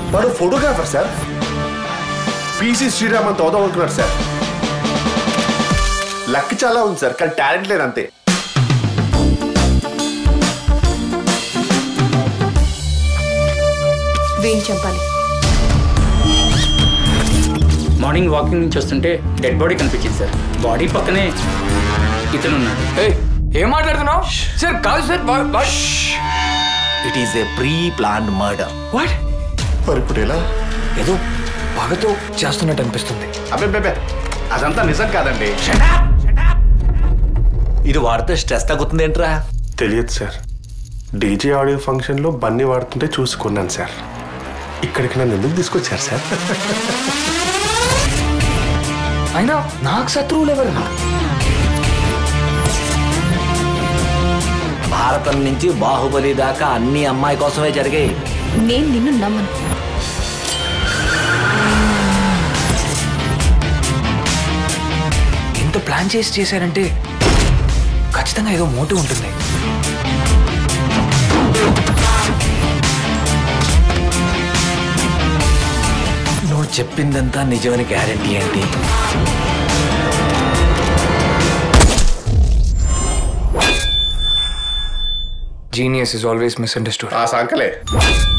వాడు photographer sir PC Sriram అంత అవుదాం అనుకున్నాడు సార్ లక్ చాలా ఉంది సార్ కానీ టాలెంట్ లేదు అంతే వీణ్ చంపాలి మార్నింగ్ వాకింగ్ నుంచి వస్తుంటే డెడ్ బాడీ కనిపించింది సార్ బాడీ పక్కనే ఇతను ఉన్నాడు ఏయ్, ఏం మాట్లాడుతున్నావు సార్ కాదు sir it is a pre plan murder what మరి ఇప్పుడు ఎలా ఏదో పగతో చేస్తున్నట్టు అనిపిస్తుంది అబ్బే అదంతా నిజం కాదండి ఇది వాడితే స్ట్రెస్ తగ్గుతుందేంట్రా తెలియదు సార్ డీజే ఆడియో ఫంక్షన్లో బన్నీ వాడుతుంటే చూసుకున్నాను సార్ ఇక్కడికి నన్ను ఎందుకు తీసుకొచ్చారు సార్ అయినా నాకు శత్రువులు ఎవరు భారతం నుంచి బాహుబలి దాకా అన్ని అమ్మాయి కోసమే జరిగాయి నేను నిన్ను నమ్మను ఇంత ప్లాన్ చేసి చేశారంటే ఖచ్చితంగా ఏదో మోటివ్ ఉంటుంది నువ్వు చెప్పిందంతా నిజమని గ్యారంటీ ఏంటి జీనియస్ ఇస్ ఆల్వేస్ మిస్అండర్స్టూడ్ ఆ సంకలే